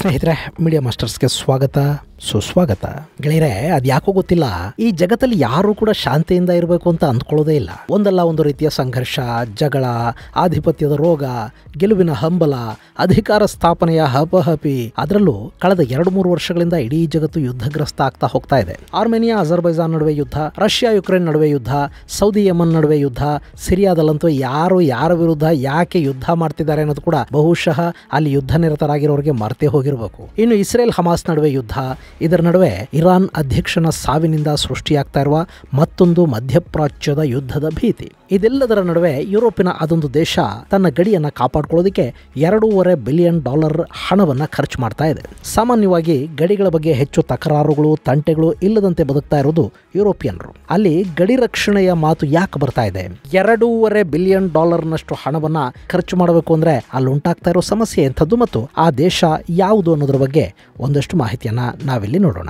ಸ್ನೇಹಿತರೆ ಮೀಡಿಯಾ ಮಾಸ್ಟರ್ಸ್ಗೆ ಸ್ವಾಗತ ಸುಸ್ವಾಗತ ಗೆಳೆಯರೆ ಅದು ಯಾಕೋ ಗೊತ್ತಿಲ್ಲ ಈ ಜಗತ್ತಲ್ಲಿ ಯಾರು ಕೂಡ ಶಾಂತಿಯಿಂದ ಇರಬೇಕು ಅಂತ ಅಂದ್ಕೊಳ್ಳೋದೇ ಇಲ್ಲ ಒಂದಲ್ಲ ಒಂದು ರೀತಿಯ ಸಂಘರ್ಷ ಜಗಳ ಆಧಿಪತ್ಯದ ರೋಗ ಗೆಲುವಿನ ಹಂಬಲ ಅಧಿಕಾರ ಸ್ಥಾಪನೆಯ ಹಪಹಪಿ ಅದರಲ್ಲೂ ಕಳೆದ ಎರಡು ಮೂರು ವರ್ಷಗಳಿಂದ ಇಡೀ ಜಗತ್ತು ಯುದ್ಧಗ್ರಸ್ತ ಆಗ್ತಾ ಹೋಗ್ತಾ ಇದೆ ಆರ್ಮೇನಿಯಾ ಅಜರ್ಬೈಜಾನ್ ನಡುವೆ ಯುದ್ಧ ರಷ್ಯಾ ಯುಕ್ರೇನ್ ನಡುವೆ ಯುದ್ಧ ಸೌದಿ ಯಮನ್ ನಡುವೆ ಯುದ್ಧ ಸಿರಿಯಾದಲ್ಲಂತೂ ಯಾರು ಯಾರ ವಿರುದ್ಧ ಯಾಕೆ ಯುದ್ಧ ಮಾಡ್ತಿದ್ದಾರೆ ಅನ್ನೋದು ಕೂಡ ಬಹುಶಃ ಅಲ್ಲಿ ಯುದ್ಧ ನಿರತರಾಗಿರೋರಿಗೆ ಮರ್ತೇ ಹೋಗಿರಬೇಕು ಇನ್ನು ಇಸ್ರೇಲ್ ಹಮಾಸ್ ನಡುವೆ ಯುದ್ಧ ಇದರ ನಡುವೆ ಇರಾನ್ ಅಧ್ಯಕ್ಷನ ಸಾವಿನಿಂದ ಸೃಷ್ಟಿಯಾಗ್ತಾ ಇರುವ ಮತ್ತೊಂದು ಮಧ್ಯಪ್ರಾಚ್ಯದ ಯುದ್ಧದ ಭೀತಿ ಇದೆಲ್ಲದರ ನಡುವೆ ಯುರೋಪಿನ ಅದೊಂದು ದೇಶ ತನ್ನ ಗಡಿಯನ್ನ ಕಾಪಾಡ್ಕೊಳ್ಳೋದಕ್ಕೆ ಎರಡೂವರೆ ಬಿಲಿಯನ್ ಡಾಲರ್ ಹಣವನ್ನ ಖರ್ಚು ಮಾಡ್ತಾ ಇದೆ ಸಾಮಾನ್ಯವಾಗಿ ಗಡಿಗಳ ಬಗ್ಗೆ ಹೆಚ್ಚು ತಕರಾರುಗಳು ತಂಟೆಗಳು ಇಲ್ಲದಂತೆ ಬದುಕ್ತಾ ಇರೋದು ಯುರೋಪಿಯನ್ರು ಅಲ್ಲಿ ಗಡಿ ರಕ್ಷಣೆಯ ಮಾತು ಯಾಕೆ ಬರ್ತಾ ಇದೆ ಎರಡೂವರೆ ಬಿಲಿಯನ್ ಡಾಲರ್ನಷ್ಟು ಹಣವನ್ನ ಖರ್ಚು ಮಾಡಬೇಕು ಅಂದ್ರೆ ಅಲ್ಲಿ ಉಂಟಾಗ್ತಾ ಇರೋ ಸಮಸ್ಯೆ ಎಂಥದ್ದು ಮತ್ತು ಆ ದೇಶ ಯಾವುದು ಅನ್ನೋದ್ರ ಬಗ್ಗೆ ಒಂದಷ್ಟು ಮಾಹಿತಿಯನ್ನ ನಾವಿಲ್ಲಿ ನೋಡೋಣ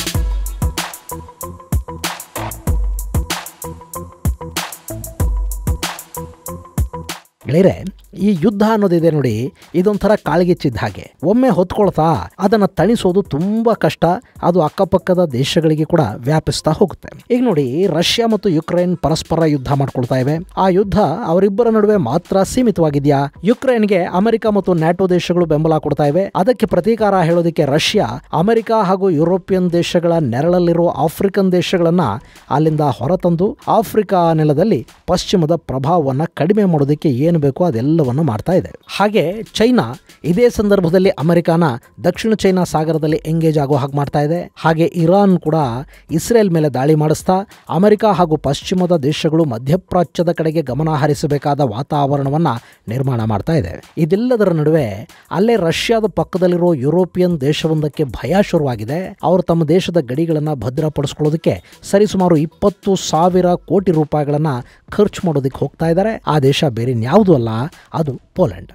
ಗೆಳೆಯರೆ ಈ ಯುದ್ಧ ಅನ್ನೋದಿದೆ ನೋಡಿ ಇದೊಂಥರ ಕಾಳ್ಗಿಚ್ಚಿದ್ದ ಹಾಗೆ ಒಮ್ಮೆ ಹೊತ್ಕೊಳ್ತಾ ಅದನ್ನ ತಣಿಸೋದು ತುಂಬಾ ಕಷ್ಟ ಅದು ಅಕ್ಕಪಕ್ಕದ ದೇಶಗಳಿಗೆ ಕೂಡ ವ್ಯಾಪಿಸ್ತಾ ಹೋಗುತ್ತೆ ಈಗ ನೋಡಿ ರಷ್ಯಾ ಮತ್ತು ಯುಕ್ರೇನ್ ಪರಸ್ಪರ ಯುದ್ಧ ಮಾಡ್ಕೊಳ್ತಾ ಇವೆ ಆ ಯುದ್ಧ ಅವರಿಬ್ಬರ ನಡುವೆ ಮಾತ್ರ ಸೀಮಿತವಾಗಿದೆಯಾ ಯುಕ್ರೇನ್ಗೆ ಅಮೆರಿಕ ಮತ್ತು ನ್ಯಾಟೋ ದೇಶಗಳು ಬೆಂಬಲ ಕೊಡ್ತಾ ಇವೆ ಅದಕ್ಕೆ ಪ್ರತೀಕಾರ ಹೇಳೋದಕ್ಕೆ ರಷ್ಯಾ ಅಮೆರಿಕ ಹಾಗೂ ಯುರೋಪಿಯನ್ ದೇಶಗಳ ನೆರಳಲ್ಲಿರುವ ಆಫ್ರಿಕನ್ ದೇಶಗಳನ್ನ ಅಲ್ಲಿಂದ ಹೊರತಂದು ಆಫ್ರಿಕಾ ನೆಲದಲ್ಲಿ ಪಶ್ಚಿಮದ ಪ್ರಭಾವವನ್ನ ಕಡಿಮೆ ಮಾಡೋದಕ್ಕೆ ಏನು ಬೇಕೋ ಅದೆಲ್ಲವನ್ನು ಮಾಡ್ತಾ ಇದೆ ಹಾಗೆ ಚೈನಾ ಇದೇ ಸಂದರ್ಭದಲ್ಲಿ ಅಮೆರಿಕಾನ ದಕ್ಷಿಣ ಚೈನಾ ಸಾಗರದಲ್ಲಿ ಎಂಗೇಜ್ ಆಗೋ ಹಾಗೆ ಮಾಡ್ತಾ ಇದೆ ಹಾಗೆ ಇರಾನ್ ಕೂಡ ಇಸ್ರೇಲ್ ಮೇಲೆ ದಾಳಿ ಮಾಡಿಸ್ತಾ ಅಮೆರಿಕ ಹಾಗೂ ಪಶ್ಚಿಮದ ದೇಶಗಳು ಮಧ್ಯಪ್ರಾಚ್ಯದ ಕಡೆಗೆ ಗಮನ ಹರಿಸಬೇಕಾದ ವಾತಾವರಣವನ್ನ ನಿರ್ಮಾಣ ಮಾಡ್ತಾ ಇದೆ ಇದೆಲ್ಲದರ ನಡುವೆ ಅಲ್ಲೇ ರಷ್ಯಾದ ಪಕ್ಕದಲ್ಲಿರೋ ಯುರೋಪಿಯನ್ ದೇಶವೊಂದಕ್ಕೆ ಭಯ ಶುರುವಾಗಿದೆ ಅವರು ತಮ್ಮ ದೇಶದ ಗಡಿಗಳನ್ನು ಭದ್ರಪಡಿಸ್ಕೊಳ್ಳೋದಕ್ಕೆ ಸರಿಸುಮಾರು ಇಪ್ಪತ್ತು ಸಾವಿರ ಕೋಟಿ ರೂಪಾಯಿಗಳನ್ನ ಖರ್ಚು ಮಾಡೋದಕ್ಕೆ ಹೋಗ್ತಾ ಇದ್ದಾರೆ ಆ ದೇಶ ಬೇರೆ ಯಾವುದು ಅಲ್ಲ ಅದು ಪೋಲೆಂಡ್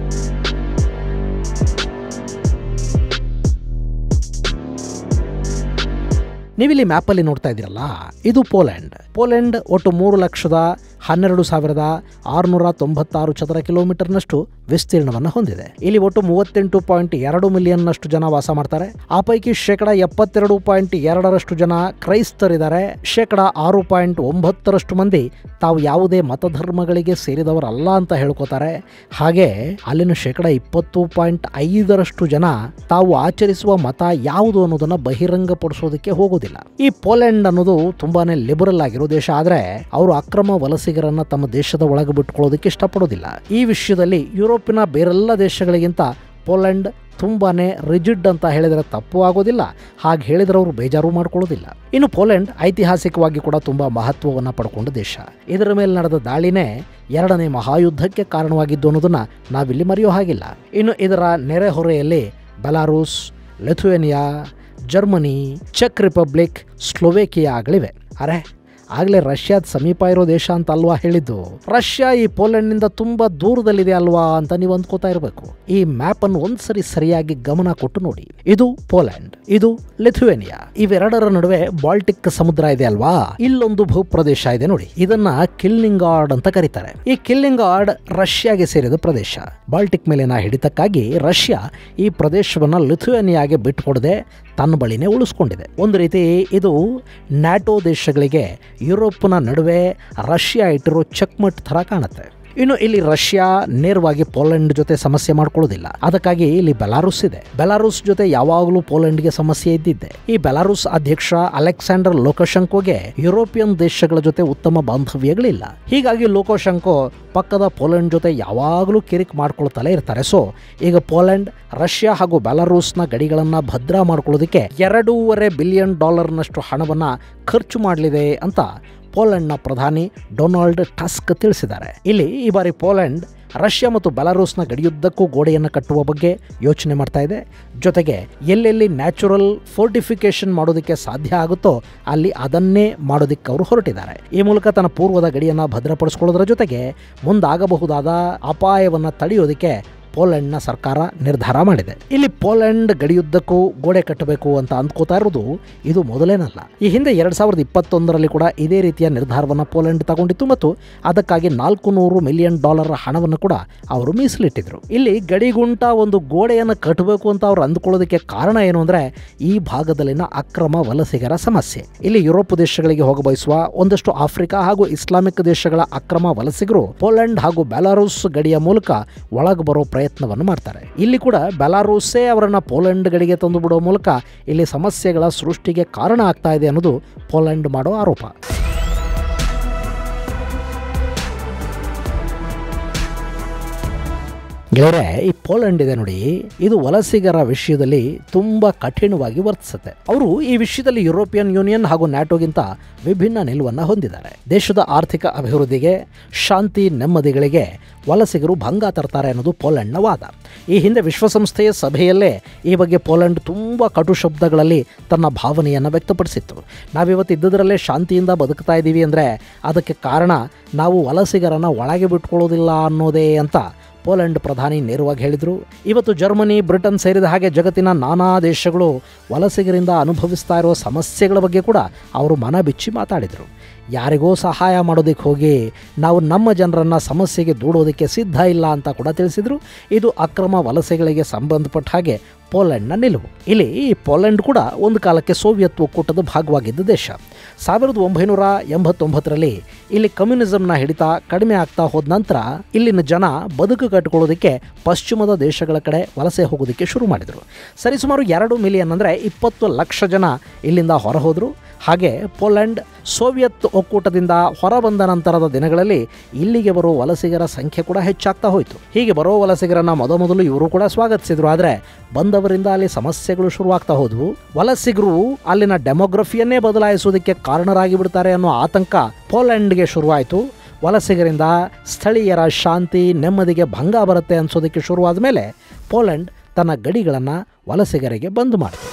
ನೀವಿಲ್ಲಿ ಮ್ಯಾಪಲ್ಲಿ ನೋಡ್ತಾ ಇದ್ದೀರಲ್ಲ ಇದು ಪೋಲೆಂಡ್ ಪೋಲೆಂಡ್ ಒಟ್ಟು ಮೂರು ಲಕ್ಷದ ಹನ್ನೆರಡು ಸಾವಿರದ ಆರುನೂರ ತೊಂಬತ್ತಾರು ಚದರ ಕಿಲೋಮೀಟರ್ನಷ್ಟು ವಿಸ್ತೀರ್ಣವನ್ನು ಹೊಂದಿದೆ ಇಲ್ಲಿ ಒಟ್ಟು ಮೂವತ್ತೆಂಟು ಪಾಯಿಂಟ್ ಎರಡು ಮಿಲಿಯನ್ನಷ್ಟು ಜನ ವಾಸ ಮಾಡ್ತಾರೆ ಆ ಪೈಕಿ ಶೇಕಡ ಎಪ್ಪತ್ತೆರಡು ಪಾಯಿಂಟ್ ಎರಡರಷ್ಟು ಜನ ಕ್ರೈಸ್ತರಿದ್ದಾರೆ ಶೇಕಡ ಆರು ಪಾಯಿಂಟ್ ಒಂಬತ್ತರಷ್ಟು ಮಂದಿ ತಾವು ಯಾವುದೇ ಮತಧರ್ಮಗಳಿಗೆ ಸೇರಿದವರಲ್ಲ ಅಂತ ಹೇಳ್ಕೋತಾರೆ ಹಾಗೆ ಅಲ್ಲಿನ ಶೇಕಡ ಇಪ್ಪತ್ತು ಪಾಯಿಂಟ್ ಐದರಷ್ಟು ಜನ ತಾವು ಆಚರಿಸುವ ಮತ ಯಾವುದು ಅನ್ನೋದನ್ನ ಬಹಿರಂಗಪಡಿಸೋದಕ್ಕೆ ಹೋಗೋದಿಲ್ಲ ಈ ಪೋಲೆಂಡ್ ಅನ್ನೋದು ತುಂಬಾನೇ ಲಿಬರಲ್ ಆಗಿರೋ ದೇಶ ಆದ್ರೆ ಅವರು ಅಕ್ರಮ ವಲಸಿಗರನ್ನ ತಮ್ಮ ದೇಶದ ಒಳಗೆ ಬಿಟ್ಕೊಳ್ಳೋದಕ್ಕೆ ಇಷ್ಟಪಡೋದಿಲ್ಲ ಈ ವಿಷಯದಲ್ಲಿ ಯುರೋಪಿನ ಬೇರೆಲ್ಲ ದೇಶಗಳಿಗಿಂತ ಪೋಲೆಂಡ್ ತುಂಬಾನೇ ರಿಜಿಡ್ ಅಂತ ಹೇಳಿದರೆ ತಪ್ಪು ಆಗೋದಿಲ್ಲ ಹಾಗೆ ಹೇಳಿದ್ರೆ ಅವರು ಬೇಜಾರು ಮಾಡ್ಕೊಳ್ಳೋದಿಲ್ಲ ಇನ್ನು ಪೋಲೆಂಡ್ ಐತಿಹಾಸಿಕವಾಗಿ ಕೂಡ ತುಂಬಾ ಮಹತ್ವವನ್ನು ಪಡ್ಕೊಂಡ ದೇಶ ಇದರ ಮೇಲೆ ನಡೆದ ದಾಳಿನೇ ಎರಡನೇ ಮಹಾಯುದ್ಧಕ್ಕೆ ಕಾರಣವಾಗಿದ್ದು ಅನ್ನೋದನ್ನ ನಾವಿಲ್ಲಿ ಮರೆಯೋ ಹಾಗಿಲ್ಲ ಇನ್ನು ಇದರ ನೆರೆಹೊರೆಯಲ್ಲಿ ಬೆಲಾರೂಸ್ ಲಿಥುವೇನಿಯಾ ಜರ್ಮನಿ ಚೆಕ್ ರಿಪಬ್ಲಿಕ್ ಸ್ಲೋವೇಕಿಯಾಗಳಿವೆ ಅರೆ ಆಗಲೇ ರಷ್ಯಾದ ಸಮೀಪ ಇರೋ ದೇಶ ಅಂತ ಅಲ್ವಾ ಹೇಳಿದ್ದು ರಷ್ಯಾ ಈ ಪೋಲೆಂಡ್ನಿಂದ ತುಂಬ ದೂರದಲ್ಲಿದೆ ಅಲ್ವಾ ಅಂತ ನೀವು ಅಂದ್ಕೋತಾ ಇರಬೇಕು ಈ ಮ್ಯಾಪ್ ಅನ್ನು ಒಂದ್ಸರಿ ಸರಿಯಾಗಿ ಗಮನ ಕೊಟ್ಟು ನೋಡಿ ಇದು ಪೋಲೆಂಡ್ ಇದು ಲಿಥುವೇನಿಯಾ ಇವೆರಡರ ನಡುವೆ ಬಾಲ್ಟಿಕ್ ಸಮುದ್ರ ಇದೆ ಅಲ್ವಾ ಇಲ್ಲೊಂದು ಭೂಪ್ರದೇಶ ಇದೆ ನೋಡಿ ಇದನ್ನ ಕಿಲ್ಲಿಂಗಾರ್ಡ್ ಅಂತ ಕರೀತಾರೆ ಈ ಕಿಲ್ಲಿಂಗಾರ್ಡ್ ರಷ್ಯಾಗೆ ಸೇರಿದ ಪ್ರದೇಶ ಬಾಲ್ಟಿಕ್ ಮೇಲಿನ ಹಿಡಿತಕ್ಕಾಗಿ ರಷ್ಯಾ ಈ ಪ್ರದೇಶವನ್ನ ಲಿಥುವೇನಿಯಾಗೆ ಬಿಟ್ಟುಕೊಡದೆ ತನ್ನ ಬಳಿನೇ ಉಳಿಸ್ಕೊಂಡಿದೆ ಒಂದು ರೀತಿ ಇದು ನ್ಯಾಟೋ ದೇಶಗಳಿಗೆ ಯುರೋಪ್ನ ನಡುವೆ ರಷ್ಯಾ ಇಟ್ಟಿರೋ ಚೆಕ್ಮಟ್ ಥರ ಕಾಣುತ್ತೆ ಇನ್ನು ಇಲ್ಲಿ ರಷ್ಯಾ ನೇರವಾಗಿ ಪೋಲೆಂಡ್ ಜೊತೆ ಸಮಸ್ಯೆ ಮಾಡ್ಕೊಳ್ಳೋದಿಲ್ಲ ಅದಕ್ಕಾಗಿ ಇಲ್ಲಿ ಬೆಲಾರುಸ್ ಇದೆ ಬೆಲಾರುಸ್ ಜೊತೆ ಯಾವಾಗಲೂ ಪೋಲೆಂಡ್ಗೆ ಸಮಸ್ಯೆ ಇದ್ದಿದ್ದೆ ಈ ಬೆಲಾರುಸ್ ಅಧ್ಯಕ್ಷ ಅಲೆಕ್ಸಾಂಡರ್ ಲೋಕಶಂಕೋಗೆ ಯುರೋಪಿಯನ್ ದೇಶಗಳ ಜೊತೆ ಉತ್ತಮ ಬಾಂಧವ್ಯಗಳಿಲ್ಲ ಹೀಗಾಗಿ ಲೋಕೋಶಂಕೋ ಪಕ್ಕದ ಪೋಲೆಂಡ್ ಜೊತೆ ಯಾವಾಗಲೂ ಕಿರಿಕ್ ಮಾಡ್ಕೊಳ್ತಲೇ ಇರ್ತಾರೆ ಸೊ ಈಗ ಪೋಲೆಂಡ್ ರಷ್ಯಾ ಹಾಗೂ ಬೆಲಾರೂಸ್ನ ಗಡಿಗಳನ್ನ ಭದ್ರಾ ಮಾಡ್ಕೊಳ್ಳೋದಕ್ಕೆ ಎರಡೂವರೆ ಬಿಲಿಯನ್ ಡಾಲರ್ನಷ್ಟು ಹಣವನ್ನ ಖರ್ಚು ಮಾಡಲಿದೆ ಅಂತ ಪೋಲೆಂಡ್ನ ಪ್ರಧಾನಿ ಡೊನಾಲ್ಡ್ ಟಸ್ಕ್ ತಿಳಿಸಿದ್ದಾರೆ ಇಲ್ಲಿ ಈ ಬಾರಿ ಪೋಲೆಂಡ್ ರಷ್ಯಾ ಮತ್ತು ಬೆಲಾರೂಸ್ನ ಗಡಿಯುದ್ದಕ್ಕೂ ಗೋಡೆಯನ್ನು ಕಟ್ಟುವ ಬಗ್ಗೆ ಯೋಚನೆ ಮಾಡ್ತಾ ಇದೆ ಜೊತೆಗೆ ಎಲ್ಲೆಲ್ಲಿ ನ್ಯಾಚುರಲ್ ಫೋರ್ಟಿಫಿಕೇಶನ್ ಮಾಡೋದಕ್ಕೆ ಸಾಧ್ಯ ಆಗುತ್ತೋ ಅಲ್ಲಿ ಅದನ್ನೇ ಮಾಡೋದಕ್ಕೆ ಅವರು ಹೊರಟಿದ್ದಾರೆ ಈ ಮೂಲಕ ತನ್ನ ಪೂರ್ವದ ಗಡಿಯನ್ನು ಭದ್ರಪಡಿಸ್ಕೊಳ್ಳೋದ್ರ ಜೊತೆಗೆ ಮುಂದಾಗಬಹುದಾದ ಅಪಾಯವನ್ನು ತಡೆಯೋದಕ್ಕೆ ಪೋಲೆಂಡ್ನ ಸರ್ಕಾರ ನಿರ್ಧಾರ ಮಾಡಿದೆ ಇಲ್ಲಿ ಪೋಲೆಂಡ್ ಗಡಿಯುದ್ದಕ್ಕೂ ಗೋಡೆ ಕಟ್ಟಬೇಕು ಅಂತ ಅಂದ್ಕೋತಾ ಇರೋದು ಇದು ಮೊದಲೇನಲ್ಲ ಈ ಹಿಂದೆ ಎರಡ್ ಸಾವಿರದ ಇಪ್ಪತ್ತೊಂದರಲ್ಲಿ ಕೂಡ ಇದೇ ರೀತಿಯ ನಿರ್ಧಾರವನ್ನು ಪೋಲೆಂಡ್ ತಗೊಂಡಿತ್ತು ಮತ್ತು ಅದಕ್ಕಾಗಿ ನಾಲ್ಕು ನೂರು ಮಿಲಿಯನ್ ಡಾಲರ್ ಹಣವನ್ನು ಕೂಡ ಅವರು ಮೀಸಲಿಟ್ಟಿದ್ರು ಇಲ್ಲಿ ಗಡಿಗುಂಟ ಒಂದು ಗೋಡೆಯನ್ನು ಕಟ್ಟಬೇಕು ಅಂತ ಅವ್ರು ಅಂದ್ಕೊಳ್ಳೋದಕ್ಕೆ ಕಾರಣ ಏನು ಅಂದ್ರೆ ಈ ಭಾಗದಲ್ಲಿನ ಅಕ್ರಮ ವಲಸಿಗರ ಸಮಸ್ಯೆ ಇಲ್ಲಿ ಯುರೋಪ್ ದೇಶಗಳಿಗೆ ಹೋಗಬಯಸುವ ಒಂದಷ್ಟು ಆಫ್ರಿಕಾ ಹಾಗೂ ಇಸ್ಲಾಮಿಕ್ ದೇಶಗಳ ಅಕ್ರಮ ವಲಸಿಗರು ಪೋಲೆಂಡ್ ಹಾಗೂ ಬೆಲಾರೂಸ್ ಗಡಿಯ ಮೂಲಕ ಒಳಗೆ ಬರೋ ಪ್ರಯತ್ನವನ್ನು ಮಾಡ್ತಾರೆ ಇಲ್ಲಿ ಕೂಡ ಬೆಲಾರೂಸೇ ಅವರನ್ನ ಪೋಲೆಂಡ್ ಗಡಿಗೆ ತಂದು ಬಿಡೋ ಮೂಲಕ ಇಲ್ಲಿ ಸಮಸ್ಯೆಗಳ ಸೃಷ್ಟಿಗೆ ಕಾರಣ ಆಗ್ತಾ ಇದೆ ಅನ್ನೋದು ಪೋಲೆಂಡ್ ಮಾಡೋ ಆರೋಪ ಗೆಳೆಯರೆ ಈ ಪೋಲೆಂಡ್ ಇದೆ ನೋಡಿ ಇದು ವಲಸಿಗರ ವಿಷಯದಲ್ಲಿ ತುಂಬ ಕಠಿಣವಾಗಿ ವರ್ತಿಸುತ್ತೆ ಅವರು ಈ ವಿಷಯದಲ್ಲಿ ಯುರೋಪಿಯನ್ ಯೂನಿಯನ್ ಹಾಗೂ ನ್ಯಾಟೋಗಿಂತ ವಿಭಿನ್ನ ನಿಲುವನ್ನು ಹೊಂದಿದ್ದಾರೆ ದೇಶದ ಆರ್ಥಿಕ ಅಭಿವೃದ್ಧಿಗೆ ಶಾಂತಿ ನೆಮ್ಮದಿಗಳಿಗೆ ವಲಸಿಗರು ಭಂಗ ತರ್ತಾರೆ ಅನ್ನೋದು ಪೋಲೆಂಡ್ನ ವಾದ ಈ ಹಿಂದೆ ವಿಶ್ವಸಂಸ್ಥೆಯ ಸಭೆಯಲ್ಲೇ ಈ ಬಗ್ಗೆ ಪೋಲೆಂಡ್ ತುಂಬ ಕಟು ಶಬ್ದಗಳಲ್ಲಿ ತನ್ನ ಭಾವನೆಯನ್ನು ವ್ಯಕ್ತಪಡಿಸಿತ್ತು ನಾವಿವತ್ತು ಇದ್ದದರಲ್ಲೇ ಶಾಂತಿಯಿಂದ ಬದುಕ್ತಾ ಇದ್ದೀವಿ ಅಂದರೆ ಅದಕ್ಕೆ ಕಾರಣ ನಾವು ವಲಸಿಗರನ್ನು ಒಳಗೆ ಬಿಟ್ಕೊಳ್ಳೋದಿಲ್ಲ ಅನ್ನೋದೇ ಅಂತ ಪೋಲೆಂಡ್ ಪ್ರಧಾನಿ ನೇರವಾಗಿ ಹೇಳಿದರು ಇವತ್ತು ಜರ್ಮನಿ ಬ್ರಿಟನ್ ಸೇರಿದ ಹಾಗೆ ಜಗತ್ತಿನ ನಾನಾ ದೇಶಗಳು ವಲಸಿಗರಿಂದ ಅನುಭವಿಸ್ತಾ ಇರೋ ಸಮಸ್ಯೆಗಳ ಬಗ್ಗೆ ಕೂಡ ಅವರು ಮನ ಬಿಚ್ಚಿ ಮಾತಾಡಿದರು ಯಾರಿಗೋ ಸಹಾಯ ಮಾಡೋದಕ್ಕೆ ಹೋಗಿ ನಾವು ನಮ್ಮ ಜನರನ್ನು ಸಮಸ್ಯೆಗೆ ದೂಡೋದಕ್ಕೆ ಸಿದ್ಧ ಇಲ್ಲ ಅಂತ ಕೂಡ ತಿಳಿಸಿದರು ಇದು ಅಕ್ರಮ ವಲಸೆಗಳಿಗೆ ಸಂಬಂಧಪಟ್ಟ ಹಾಗೆ ಪೋಲೆಂಡ್ನ ನಿಲುವು ಇಲ್ಲಿ ಈ ಪೋಲೆಂಡ್ ಕೂಡ ಒಂದು ಕಾಲಕ್ಕೆ ಸೋವಿಯತ್ ಒಕ್ಕೂಟದ ಭಾಗವಾಗಿದ್ದ ದೇಶ ಸಾವಿರದ ಒಂಬೈನೂರ ಎಂಬತ್ತೊಂಬತ್ತರಲ್ಲಿ ಇಲ್ಲಿ ಕಮ್ಯುನಿಸಂನ ಹಿಡಿತ ಕಡಿಮೆ ಆಗ್ತಾ ಹೋದ ನಂತರ ಇಲ್ಲಿನ ಜನ ಬದುಕು ಕಟ್ಟಿಕೊಳ್ಳೋದಕ್ಕೆ ಪಶ್ಚಿಮದ ದೇಶಗಳ ಕಡೆ ವಲಸೆ ಹೋಗೋದಕ್ಕೆ ಶುರು ಮಾಡಿದರು ಸರಿಸುಮಾರು ಎರಡು ಮಿಲಿಯನ್ ಅಂದರೆ ಇಪ್ಪತ್ತು ಲಕ್ಷ ಜನ ಇಲ್ಲಿಂದ ಹೊರಹೋದರು ಹಾಗೆ ಪೋಲೆಂಡ್ ಸೋವಿಯತ್ ಒಕ್ಕೂಟದಿಂದ ಹೊರಬಂದ ನಂತರದ ದಿನಗಳಲ್ಲಿ ಇಲ್ಲಿಗೆ ಬರೋ ವಲಸಿಗರ ಸಂಖ್ಯೆ ಕೂಡ ಹೆಚ್ಚಾಗ್ತಾ ಹೋಯಿತು ಹೀಗೆ ಬರೋ ವಲಸಿಗರನ್ನ ಮೊದಮೊದಲು ಇವರು ಕೂಡ ಸ್ವಾಗತಿಸಿದ್ರು ಆದರೆ ಬಂದವರಿಂದ ಅಲ್ಲಿ ಸಮಸ್ಯೆಗಳು ಶುರುವಾಗ್ತಾ ಹೋದವು ವಲಸಿಗರು ಅಲ್ಲಿನ ಡೆಮೋಗ್ರಫಿಯನ್ನೇ ಬದಲಾಯಿಸೋದಕ್ಕೆ ಕಾರಣರಾಗಿ ಬಿಡ್ತಾರೆ ಅನ್ನೋ ಆತಂಕ ಪೋಲೆಂಡ್ಗೆ ಶುರುವಾಯಿತು ವಲಸಿಗರಿಂದ ಸ್ಥಳೀಯರ ಶಾಂತಿ ನೆಮ್ಮದಿಗೆ ಭಂಗ ಬರುತ್ತೆ ಅನ್ಸೋದಕ್ಕೆ ಶುರುವಾದ ಮೇಲೆ ಪೋಲೆಂಡ್ ತನ್ನ ಗಡಿಗಳನ್ನು ವಲಸಿಗರಿಗೆ ಬಂದ್ ಮಾಡಿತು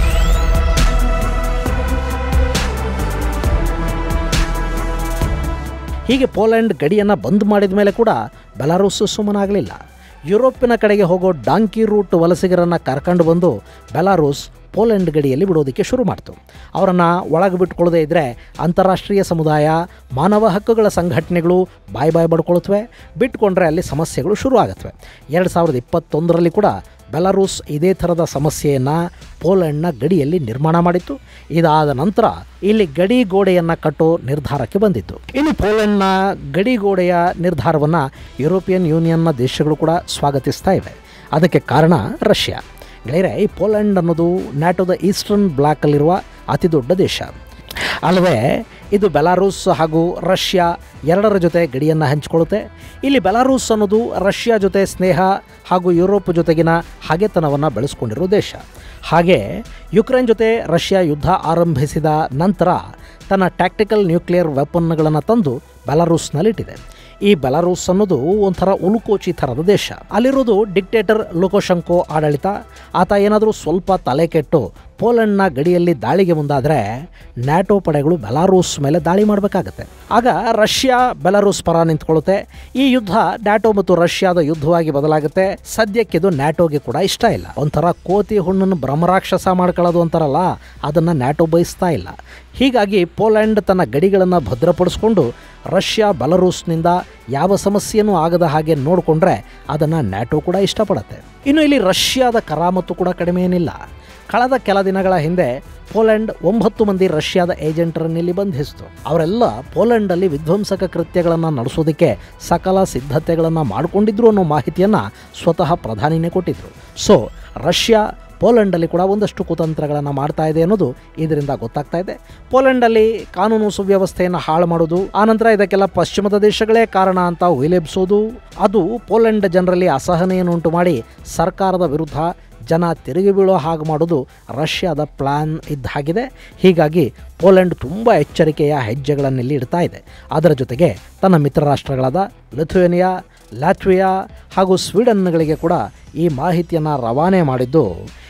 ಹೀಗೆ ಪೋಲೆಂಡ್ ಗಡಿಯನ್ನು ಬಂದ್ ಮಾಡಿದ ಮೇಲೆ ಕೂಡ ಬೆಲಾರೂಸ್ ಸುಮ್ಮನಾಗಲಿಲ್ಲ ಯುರೋಪಿನ ಕಡೆಗೆ ಹೋಗೋ ಡಾಂಕಿ ರೂಟ್ ವಲಸಿಗರನ್ನು ಕರ್ಕೊಂಡು ಬಂದು ಬೆಲಾರೂಸ್ ಪೋಲೆಂಡ್ ಗಡಿಯಲ್ಲಿ ಬಿಡೋದಕ್ಕೆ ಶುರು ಮಾಡ್ತು ಅವರನ್ನು ಒಳಗೆ ಬಿಟ್ಕೊಳ್ಳದೇ ಇದ್ದರೆ ಅಂತಾರಾಷ್ಟ್ರೀಯ ಸಮುದಾಯ ಮಾನವ ಹಕ್ಕುಗಳ ಸಂಘಟನೆಗಳು ಬಾಯ್ ಬಾಯ್ ಬಡ್ಕೊಳ್ತವೆ ಬಿಟ್ಕೊಂಡ್ರೆ ಅಲ್ಲಿ ಸಮಸ್ಯೆಗಳು ಶುರು ಆಗತ್ವೆ ಎರಡು ಸಾವಿರದ ಇಪ್ಪತ್ತೊಂದರಲ್ಲಿ ಕೂಡ ಬೆಲಾರೂಸ್ ಇದೇ ಥರದ ಸಮಸ್ಯೆಯನ್ನು ಪೋಲೆಂಡ್ನ ಗಡಿಯಲ್ಲಿ ನಿರ್ಮಾಣ ಮಾಡಿತ್ತು ಇದಾದ ನಂತರ ಇಲ್ಲಿ ಗಡಿ ಗೋಡೆಯನ್ನು ಕಟ್ಟೋ ನಿರ್ಧಾರಕ್ಕೆ ಬಂದಿತ್ತು ಇನ್ನು ಪೋಲೆಂಡ್ನ ಗಡಿ ಗೋಡೆಯ ನಿರ್ಧಾರವನ್ನು ಯುರೋಪಿಯನ್ ಯೂನಿಯನ್ನ ದೇಶಗಳು ಕೂಡ ಸ್ವಾಗತಿಸ್ತಾ ಇವೆ ಅದಕ್ಕೆ ಕಾರಣ ರಷ್ಯಾ ಗೆಳೆಯರೆ ಈ ಪೋಲೆಂಡ್ ಅನ್ನೋದು ನ್ಯಾಟೋದ ಈಸ್ಟರ್ನ್ ಬ್ಲಾಕಲ್ಲಿರುವ ಅತಿ ದೊಡ್ಡ ದೇಶ ಅಲ್ಲದೆ ಇದು ಬೆಲಾರೂಸ್ ಹಾಗೂ ರಷ್ಯಾ ಎರಡರ ಜೊತೆ ಗಡಿಯನ್ನು ಹಂಚಿಕೊಳ್ಳುತ್ತೆ ಇಲ್ಲಿ ಬೆಲಾರೂಸ್ ಅನ್ನೋದು ರಷ್ಯಾ ಜೊತೆ ಸ್ನೇಹ ಹಾಗೂ ಯುರೋಪ್ ಜೊತೆಗಿನ ಹಗೆತನವನ್ನು ಬೆಳೆಸ್ಕೊಂಡಿರೋ ದೇಶ ಹಾಗೆ ಯುಕ್ರೇನ್ ಜೊತೆ ರಷ್ಯಾ ಯುದ್ಧ ಆರಂಭಿಸಿದ ನಂತರ ತನ್ನ ಟ್ಯಾಕ್ಟಿಕಲ್ ನ್ಯೂಕ್ಲಿಯರ್ ವೆಪನ್ಗಳನ್ನು ತಂದು ಬೆಲಾರೂಸ್ನಲ್ಲಿಟ್ಟಿದೆ ಈ ಬೆಲಾರೂಸ್ ಅನ್ನೋದು ಒಂಥರ ಉಲುಕೋಚಿ ಥರದ ದೇಶ ಅಲ್ಲಿರೋದು ಡಿಕ್ಟೇಟರ್ ಲುಕೋಶಂಕೋ ಆಡಳಿತ ಆತ ಏನಾದರೂ ಸ್ವಲ್ಪ ತಲೆ ಕೆಟ್ಟು ಪೋಲೆಂಡ್ನ ಗಡಿಯಲ್ಲಿ ದಾಳಿಗೆ ಮುಂದಾದರೆ ನ್ಯಾಟೋ ಪಡೆಗಳು ಬೆಲಾರೂಸ್ ಮೇಲೆ ದಾಳಿ ಮಾಡಬೇಕಾಗತ್ತೆ ಆಗ ರಷ್ಯಾ ಬೆಲಾರೂಸ್ ಪರ ನಿಂತ್ಕೊಳ್ಳುತ್ತೆ ಈ ಯುದ್ಧ ನ್ಯಾಟೋ ಮತ್ತು ರಷ್ಯಾದ ಯುದ್ಧವಾಗಿ ಬದಲಾಗುತ್ತೆ ಸದ್ಯಕ್ಕಿದು ನ್ಯಾಟೋಗೆ ಕೂಡ ಇಷ್ಟ ಇಲ್ಲ ಒಂಥರ ಕೋತಿ ಹುಣ್ಣನ್ನು ಬ್ರಹ್ಮರಾಕ್ಷಸ ಮಾಡ್ಕೊಳ್ಳೋದು ಅಂತಾರಲ್ಲ ಅದನ್ನು ನ್ಯಾಟೋ ಬಯಸ್ತಾ ಇಲ್ಲ ಹೀಗಾಗಿ ಪೋಲೆಂಡ್ ತನ್ನ ಗಡಿಗಳನ್ನು ಭದ್ರಪಡಿಸ್ಕೊಂಡು ರಷ್ಯಾ ಬೆಲರೂಸ್ನಿಂದ ಯಾವ ಸಮಸ್ಯೆನೂ ಆಗದ ಹಾಗೆ ನೋಡಿಕೊಂಡ್ರೆ ಅದನ್ನು ನ್ಯಾಟೋ ಕೂಡ ಇಷ್ಟಪಡುತ್ತೆ ಇನ್ನು ಇಲ್ಲಿ ರಷ್ಯಾದ ಕರಾಮತ್ತು ಕೂಡ ಕಡಿಮೆ ಏನಿಲ್ಲ ಕಳೆದ ಕೆಲ ದಿನಗಳ ಹಿಂದೆ ಪೋಲೆಂಡ್ ಒಂಬತ್ತು ಮಂದಿ ರಷ್ಯಾದ ಏಜೆಂಟರನ್ನು ಇಲ್ಲಿ ಬಂಧಿಸಿತು ಅವರೆಲ್ಲ ಪೋಲೆಂಡಲ್ಲಿ ವಿಧ್ವಂಸಕ ಕೃತ್ಯಗಳನ್ನು ನಡೆಸೋದಕ್ಕೆ ಸಕಲ ಸಿದ್ಧತೆಗಳನ್ನು ಮಾಡಿಕೊಂಡಿದ್ರು ಅನ್ನೋ ಮಾಹಿತಿಯನ್ನು ಸ್ವತಃ ಪ್ರಧಾನಿನೇ ಕೊಟ್ಟಿದ್ರು ಸೊ ರಷ್ಯಾ ಪೋಲೆಂಡಲ್ಲಿ ಕೂಡ ಒಂದಷ್ಟು ಕುತಂತ್ರಗಳನ್ನು ಮಾಡ್ತಾ ಇದೆ ಅನ್ನೋದು ಇದರಿಂದ ಗೊತ್ತಾಗ್ತಾ ಇದೆ ಪೋಲೆಂಡಲ್ಲಿ ಕಾನೂನು ಸುವ್ಯವಸ್ಥೆಯನ್ನು ಹಾಳು ಮಾಡೋದು ಆನಂತರ ಇದಕ್ಕೆಲ್ಲ ಪಶ್ಚಿಮದ ದೇಶಗಳೇ ಕಾರಣ ಅಂತ ವಿಲೇಪಿಸೋದು ಅದು ಪೋಲೆಂಡ್ ಜನರಲ್ಲಿ ಅಸಹನೆಯನ್ನು ಉಂಟು ಮಾಡಿ ಸರ್ಕಾರದ ವಿರುದ್ಧ ಜನ ತಿರುಗಿ ಬೀಳೋ ಹಾಗೆ ಮಾಡೋದು ರಷ್ಯಾದ ಪ್ಲ್ಯಾನ್ ಇದ್ದ ಹಾಗಿದೆ ಹೀಗಾಗಿ ಪೋಲೆಂಡ್ ತುಂಬ ಎಚ್ಚರಿಕೆಯ ಹೆಜ್ಜೆಗಳನ್ನಿಲ್ಲಿ ಇಡ್ತಾ ಇದೆ ಅದರ ಜೊತೆಗೆ ತನ್ನ ಮಿತ್ರ ರಾಷ್ಟ್ರಗಳಾದ ಲಿಥುವೇನಿಯಾ ಲ್ಯಾಟ್ವಿಯಾ ಹಾಗೂ ಸ್ವೀಡನ್ಗಳಿಗೆ ಕೂಡ ಈ ಮಾಹಿತಿಯನ್ನು ರವಾನೆ ಮಾಡಿದ್ದು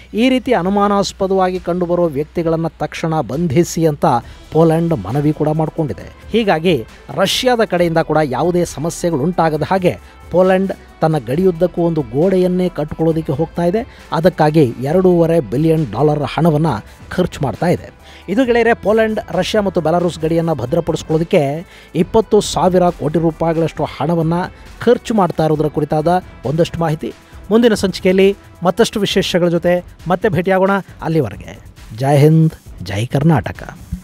ಈ ರೀತಿ ಅನುಮಾನಾಸ್ಪದವಾಗಿ ಕಂಡುಬರುವ ವ್ಯಕ್ತಿಗಳನ್ನು ತಕ್ಷಣ ಬಂಧಿಸಿ ಅಂತ ಪೋಲೆಂಡ್ ಮನವಿ ಕೂಡ ಮಾಡಿಕೊಂಡಿದೆ ಹೀಗಾಗಿ ರಷ್ಯಾದ ಕಡೆಯಿಂದ ಕೂಡ ಯಾವುದೇ ಸಮಸ್ಯೆಗಳು ಉಂಟಾಗದ ಹಾಗೆ ಪೋಲೆಂಡ್ ತನ್ನ ಗಡಿಯುದ್ದಕ್ಕೂ ಒಂದು ಗೋಡೆಯನ್ನೇ ಕಟ್ಟಿಕೊಳ್ಳೋದಕ್ಕೆ ಹೋಗ್ತಾ ಇದೆ ಅದಕ್ಕಾಗಿ ಎರಡೂವರೆ ಬಿಲಿಯನ್ ಡಾಲರ್ ಹಣವನ್ನು ಖರ್ಚು ಮಾಡ್ತಾ ಇದೆ ಇದು ಗೆಳೆಯರೆ ಪೋಲೆಂಡ್ ರಷ್ಯಾ ಮತ್ತು ಬೆಲಾರೂಸ್ ಗಡಿಯನ್ನು ಭದ್ರಪಡಿಸ್ಕೊಳ್ಳೋದಕ್ಕೆ ಇಪ್ಪತ್ತು ಸಾವಿರ ಕೋಟಿ ರೂಪಾಯಿಗಳಷ್ಟು ಹಣವನ್ನು ಖರ್ಚು ಮಾಡ್ತಾ ಇರೋದರ ಕುರಿತಾದ ಒಂದಷ್ಟು ಮಾಹಿತಿ ಮುಂದಿನ ಸಂಚಿಕೆಯಲ್ಲಿ ಮತ್ತಷ್ಟು ವಿಶೇಷಗಳ ಜೊತೆ ಮತ್ತೆ ಭೇಟಿಯಾಗೋಣ ಅಲ್ಲಿವರೆಗೆ ಜೈ ಹಿಂದ್ ಜೈ ಕರ್ನಾಟಕ